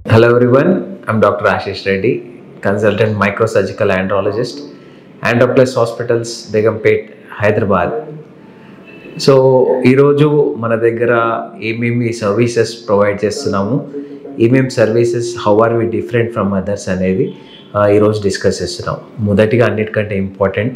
Hello everyone, I'm Dr. Ashish Reddy, consultant microsurgical andrologist, Androplex Hospitals, Begumpet, Hyderabad so ఈరోజు మన దగ్గర ఏమేమి services provide చేస్తున్నాము ఏమేమి services how are we different from others అనేది ఆ, ఈరోజు డిస్కస్ చేస్తున్నాం మొదటిగా అన్నిటికంటే ఇంపార్టెంట్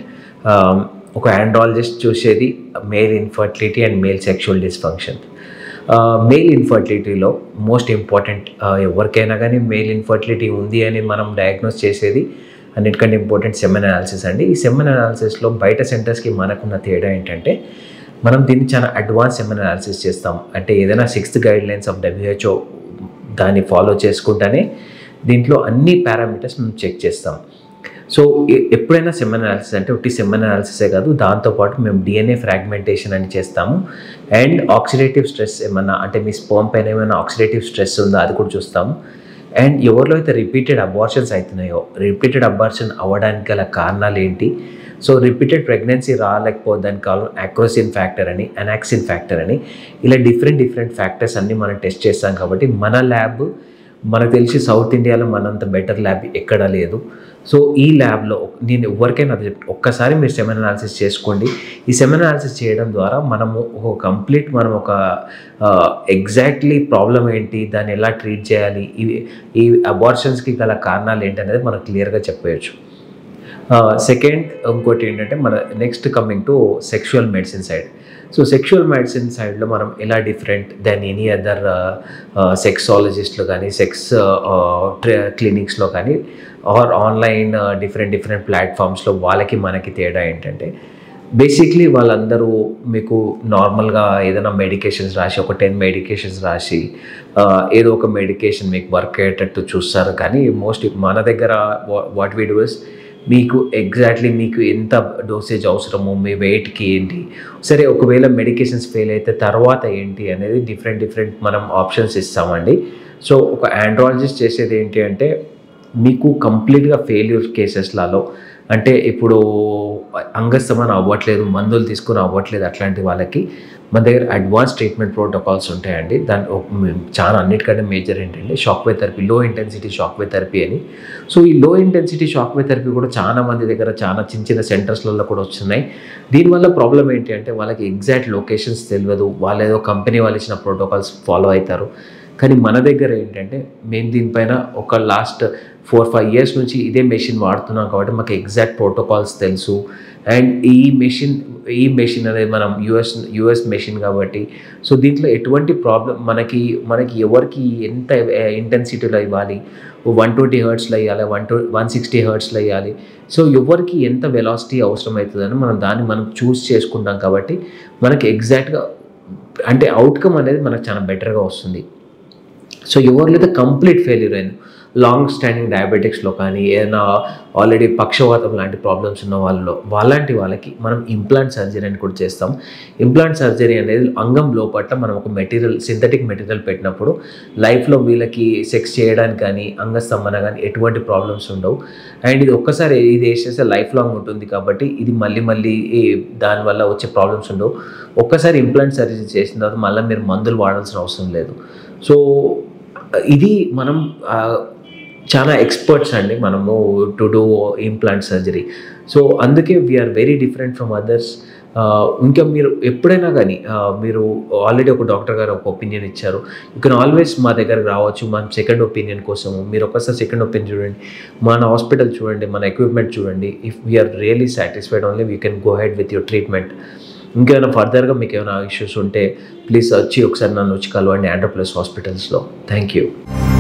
ఒక ఆండ్రాలజిస్ట్ చూసేది male infertility and male sexual dysfunction male ఇన్ఫర్టిలిటీలో మోస్ట్ ఇంపార్టెంట్ ఎవరికైనా కానీ మేల్ ఇన్ఫర్టిలిటీ ఉంది అని మనం డయాగ్నోస్ చేసేది అన్నిటికంటే ఇంపార్టెంట్ సెమెన్ అనాలిసిస్ అండి ఈ సెమెన్ అనాలిసిస్లో బయట సెంటర్స్కి మనకున్న తేడా ఏంటంటే మనం దీన్ని చాలా అడ్వాన్స్ సెమెన్ అనాలిసిస్ చేస్తాం అంటే ఏదైనా sixth guideline of WHO దాన్ని ఫాలో చేసుకుంటానే దీంట్లో అన్ని పారామీటర్స్ మనం చెక్ చేస్తాం సో ఎ- ఎప్పుడైనా సెమెన్ అనాలిసిస్ అంటే ఒకటి సెమెన్ అనాలిసిసే కాదు దాంతోపాటు మేము డిఎన్ఏ ఫ్రాగ్మెంటేషన్ అని చేస్తాము అండ్ ఆక్సిడేటివ్ స్ట్రెస్ ఏమన్నా అంటే మీ స్పోమ్ పైన ఏమైనా ఆక్సిడేటివ్ స్ట్రెస్ ఉందో అది కూడా చూస్తాము అండ్ ఎవరిలో అయితే రిపీటెడ్ అబార్షన్స్ అవుతున్నాయో రిపీటెడ్ అబార్షన్ అవ్వడానికి గల కారణాలు ఏంటి సో రిపీటెడ్ ప్రెగ్నెన్సీ రాలేకపోవడానికి కారణం అక్రోసిన్ ఫ్యాక్టర్ అని అనాక్సిన్ ఫ్యాక్టర్ అని ఇలా డిఫరెంట్ డిఫరెంట్ ఫ్యాక్టర్స్ అన్ని మనం టెస్ట్ చేస్తాం కాబట్టి మన ల్యాబ్ మనకు తెలిసి సౌత్ ఇండియాలో మనంత బెటర్ ల్యాబ్ ఎక్కడా లేదు సో ఈ ల్యాబ్లో నేను ఎవరికైనా అది చెప్తా ఒక్కసారి మీరు సెమెన్ అనాలిసిస్ చేసుకోండి ఈ సెమెన్ అనాలిసిస్ చేయడం ద్వారా మనము ఒక కంప్లీట్ మనం ఒక ఎగ్జాక్ట్లీ ప్రాబ్లం ఏంటి దాన్ని ఎలా ట్రీట్ చేయాలి ఇవి ఈ అబార్షన్స్కి గల కారణాలు ఏంటి అనేది మనకు క్లియర్గా చెప్పవచ్చు సెకండ్ ఇంకోటి ఏంటంటే మన next coming to sexual medicine side so sexual medicine సైడ్లో మనం ఎలా డిఫరెంట్ దెన్ ఎనీ అదర్ సెక్సాలజిస్ట్లో కానీ సెక్స్ క్లినిక్స్లో కానీ ఆర్ ఆన్లైన్ డిఫరెంట్ డిఫరెంట్ ప్లాట్ఫామ్స్లో వాళ్ళకి మనకి తేడా ఏంటంటే బేసిక్లీ వాళ్ళందరూ మీకు నార్మల్గా ఏదైనా మెడికేషన్స్ రాసి ఒక టెన్ మెడికేషన్స్ రాసి ఆ, ఏదో ఒక మెడికేషన్ మీకు వర్క్ అయ్యేటట్టు చూస్తారు కానీ మోస్ట్ మన దగ్గర వాట్ వీ డూ ఇస్ మీకు ఎగ్జాక్ట్లీ మీకు ఎంత డోసేజ్ అవసరమో మీ వెయిట్కి ఏంటి సరే ఒకవేళ మెడికేషన్స్ ఫెయిల్ అయితే తర్వాత ఏంటి అనేది డిఫరెంట్ డిఫరెంట్ మనం ఆప్షన్స్ ఇస్తామండి సో ఒక ఆండ్రాలజిస్ట్ చేసేది ఏంటి అంటే మీకు కంప్లీట్గా ఫెయిల్యూర్ కేసెస్లలో అంటే ఇప్పుడు అంగస్తమనం అవ్వట్లేదు మందులు తీసుకుని అవ్వట్లేదు అట్లాంటి వాళ్ళకి మన దగ్గర అడ్వాన్స్ ట్రీట్మెంట్ ప్రోటోకాల్స్ ఉంటాయండి దాని ఒక- మ్, చాలా అన్నిటికంటే మేజర్ ఏంటంటే shock wave therapy low intensity shock wave therapy అని సో ఈ low intensity shock wave therapy కూడా చాలా మంది దగ్గర చాలా చిన్న చిన్న సెంటర్స్లలో కూడా వస్తున్నాయి దీనివల్ల ప్రాబ్లం ఏంటి అంటే వాళ్ళకి ఎగ్జాక్ట్ లొకేషన్స్ తెలియదు వాళ్ళు ఏదో కంపెనీ వాళ్ళు ఇచ్చిన ప్రోటోకాల్స్ ఫాలో అవుతారు కానీ మన దగ్గర ఏంటంటే మేము దీనిపైన ఒక లాస్ట్ ఫోర్ ఫైవ్ ఇయర్స్ నుంచి ఇదే మెషిన్ వాడుతున్నాం కాబట్టి మాకు ఎగ్జాక్ట్ ప్రోటోకాల్స్ తెలుసు అండ్ ఈ మెషిన్ ఈ మెషిన్ అనేది మనం యుఎస్ యుఎస్ మెషిన్ కాబట్టి సో దీంట్లో ఎటువంటి ప్రాబ్లం మనకి మనకి ఎవరికి ఎంత ఇంటెన్సిటీలో ఇవ్వాలి వన్ ట్వంటీ హర్ట్స్లో ఇవ్వాలి వన్ టూ వన్ సిక్స్టీ హర్ట్స్లో ఇవ్వాలి సో ఎవరికి ఎంత వెలాసిటీ అవసరం అవుతుందని మనం దాన్ని మనం చూస్ చేసుకుంటాం కాబట్టి మనకి ఎగ్జాక్ట్గా అంటే అవుట్కమ్ అనేది మనకు చాలా బెటర్గా వస్తుంది సో ఎవరిలో అయితే కంప్లీట్ ఫెయిల్యూర్ అయింది లాంగ్ స్టాండింగ్ డయాబెటిక్స్లో కానీ ఏదైనా ఆల్రెడీ పక్షవాతం లాంటి ప్రాబ్లమ్స్ ఉన్న వాళ్ళలో వాళ్ళంటి వాళ్ళకి మనం ఇంప్లాంట్ సర్జరీ అని కూడా చేస్తాం ఇంప్లాంట్ సర్జరీ అనేది అంగం లోపల మనం ఒక మెటీరియల్ సింథటిక్ మెటీరియల్ పెట్టినప్పుడు లైఫ్లో వీళ్ళకి సెక్స్ చేయడానికి కానీ అంగస్తంభన కానీ ఎటువంటి ప్రాబ్లమ్స్ ఉండవు అండ్ ఇది ఒక్కసారి ఇది వేసేస్తే లైఫ్ లాంగ్ ఉంటుంది కాబట్టి ఇది మళ్ళీ మళ్ళీ ఈ దానివల్ల వచ్చే ప్రాబ్లమ్స్ ఉండవు ఒక్కసారి ఇంప్లాంట్ సర్జరీ చేసిన తర్వాత మళ్ళీ మీరు మందులు వాడాల్సిన అవసరం లేదు సో ఇది మనం ఆ, చాలా ఎక్స్పర్ట్స్ అండి మనము to do implant surgery so అందుకే we are very different from others ఇంకా మీరు ఎప్పుడైనా కానీ మీరు ఆల్రెడీ ఒక డాక్టర్ గారు ఒక ఒపీనియన్ ఇచ్చారు యూ కెన్ ఆల్వేస్ మా దగ్గరకు రావచ్చు మన సెకండ్ ఒపీనియన్ కోసము మీరు ఒకసారి సెకండ్ ఒపీనియన్ చూడండి మన హాస్పిటల్ చూడండి మన ఎక్విప్మెంట్ చూడండి if we are really satisfied only we can go head with your treatment ఇంకేమైనా ఫర్దర్గా మీకు ఏమైనా ఇష్యూస్ ఉంటే ప్లీజ్ వచ్చి ఒకసారి నన్ను వచ్చి కలవండి ఆండ్రో ప్లస్ హాస్పిటల్స్లో థ్యాంక్ యూ